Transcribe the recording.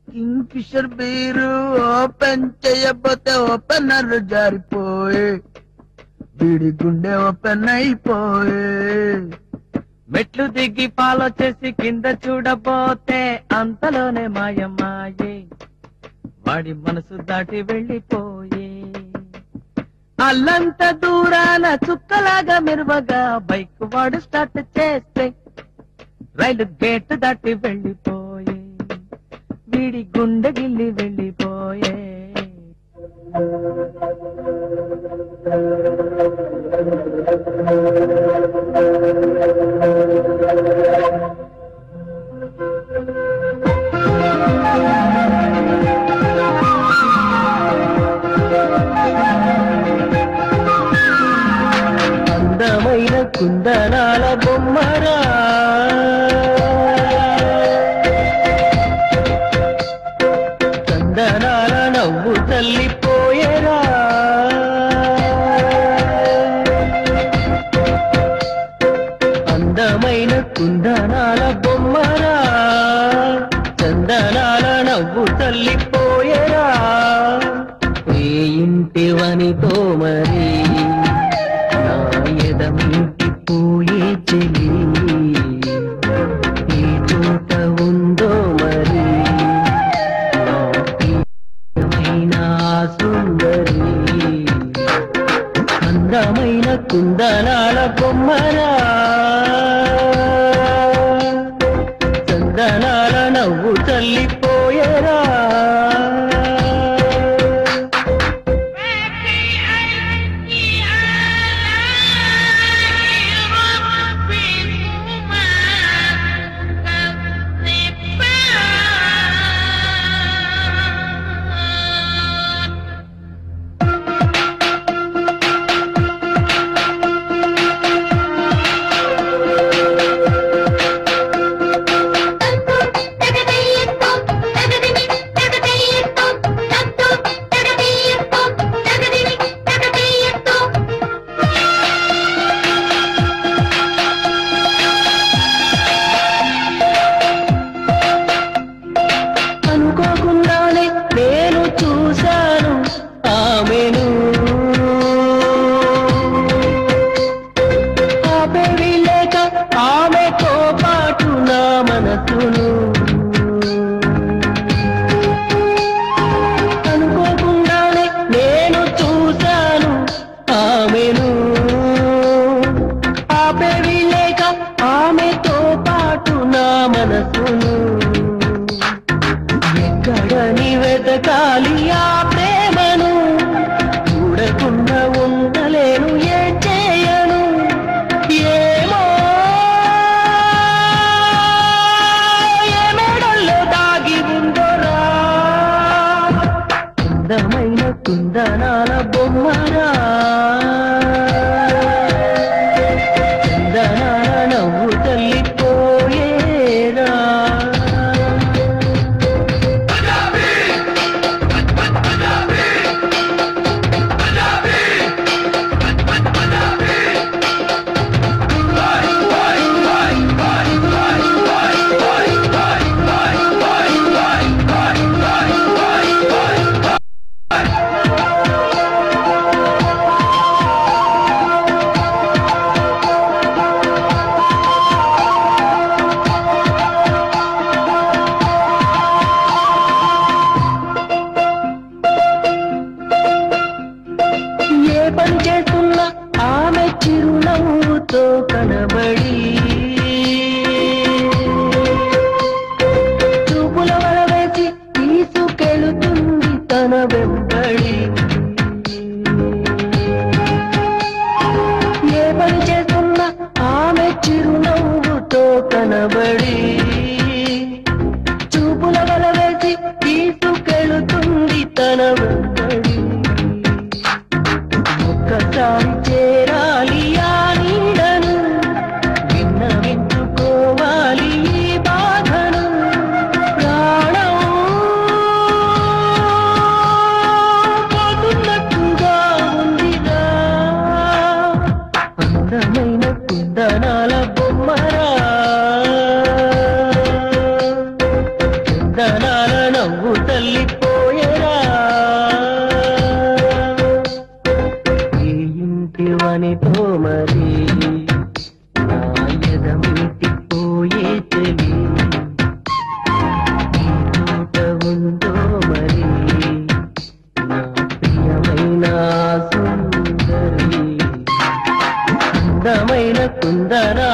king Kingfisher beer open చేయబోతే opener జారిపోయే వీడి గుండె ఓపెన్ అయిపోయే మెట్లు దిగి ఫాలో చేసి కింద చూడబోతే అంతలోనే మాయమాయే వాడి మనసు దాటి వెళ్ళిపోయే అల్లంత దూరాన చుక్కలాగా మెరువగా బైక్ వాడు స్టార్ట్ చేస్తే రైలు గేట్ దాటి వెళ్ళిపోయే వీడి గుండె గిల్లి వెళ్ళిపోయే అందమైన కుందనాల బొమ్మరా చందనాల నవ్వు తల్లిపోయేరా అందమైన కుందనాల బొమ్మరా చందనాల నవ్వు తల్లిపోయేరా ఏ ఇంటి వనితో మరి నా ఎదమింటి పోయే చెలి ఈ చోట ఉందో మరి నా ప్రియమైన సుందరి అందమైన కుందనాల బొమ్మరా చందనాల నవ్వు తల్లిపోయేరా అనుకోకుండానే నేను చూశాను ఆమెను ఆపేవి లేక ఆమెతో పాటు నా మనసును అనుకోకుండానే నేను చూశాను ఆమెను ఆపేవి లేక ఆమెతో పాటు నా మనసును ఎక్కడని వెతకాలి ఆ ప్రేమను చూడకుండా ఉండలేను ఏ చేయను ఏమో ఏ మెడల్లో దాగి ఉందోరా అందమైన కుందనాల బొమ్మరా చందనాల నవ్వు తల్లిపోయేరా నవ్వు తల్లిపోయరా ఈ ఇంటి వనితో మరి నా ఎదమిటి పోయే తెలి ఈ తోట ఉందో మరి నా ప్రియమైన సుందరి అందమైన కుందరా